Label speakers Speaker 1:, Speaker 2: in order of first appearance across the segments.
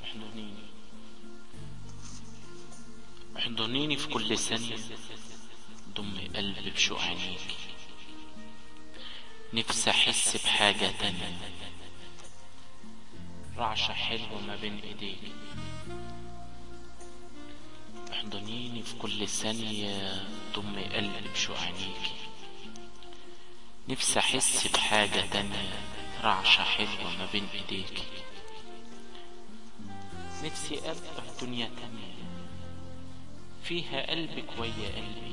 Speaker 1: احضنيني احضنيني في كل ثانية ضم قلبي بشوق عينيك نفسي احس بحاجة تانية رعشة حلوة ما بين ايديك احضنيني في كل ثانية ضم قلبي بشوق عينيك نفسي احس بحاجة تانية رعشة حلوة ما بين ايديك نفسي ابقى في دنيا تانية فيها قلبك ويا قلبي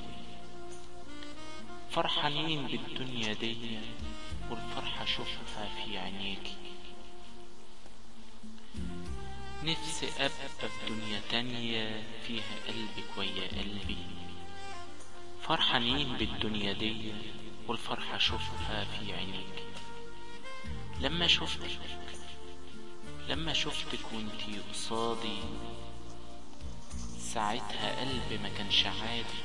Speaker 1: فرحانين بالدنيا دي والفرحة اشوفها في عينيكي نفسي ابقى في دنيا تانية فيها قلبك ويا قلبي فرحانين بالدنيا دي والفرحة اشوفها في عينيك لما شفتك لما شفتك وانتي قصادي ساعتها قلبي ما كانش عادي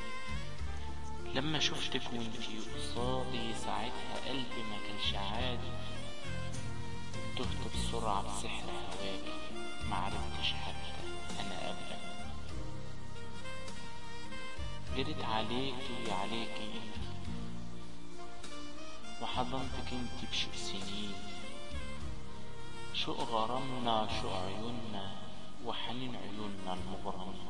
Speaker 1: لما شفتك وانتي قصادي ساعتها قلبي ما كانش عادي تهت بسرعة بسحر هواكي معرفتش حتى انا ابقى جريت عليكي عليكي انت وحضنتك انت بشوق سنين شوق غرامنا شوق عيوننا وحنين عيوننا المغرمين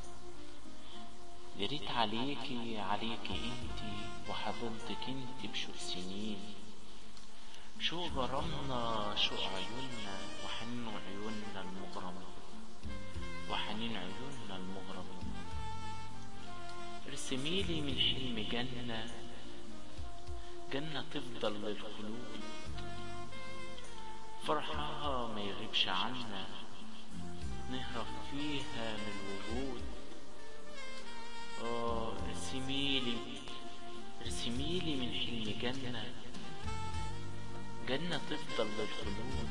Speaker 1: جريت عليكي عليكي انت وحضنتك انت بشوق سنين شوق غرامنا شوق عيوننا وحنين عيوننا المغرمين وحنين عيوننا المغرمين ارسميلي من حلم جنة جنة تفضل للخلود فرحها ما يغيبش عنا نهرب فيها من الوجود اه ارسميلي ارسميلي من حلم جنة جنة تفضل للخلود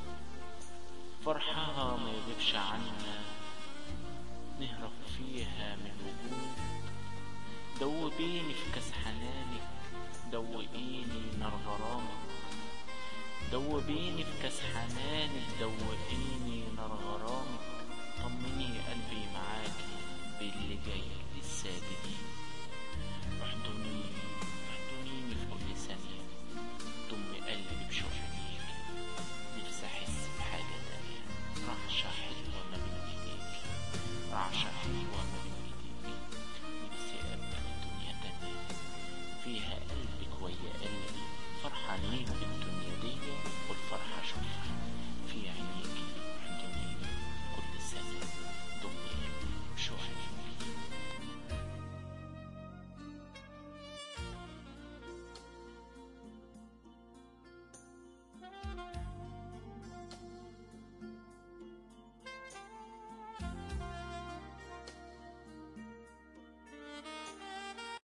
Speaker 1: فرحها ما يغيبش عنا نهرب فيها من الوجود دوبيني في كاس حنانك دوقيني نار غرامك دوبيني في كاس حنانك دوقيني نار غرامك طمني قلبي معاكي باللي جاي للساددين احضنيني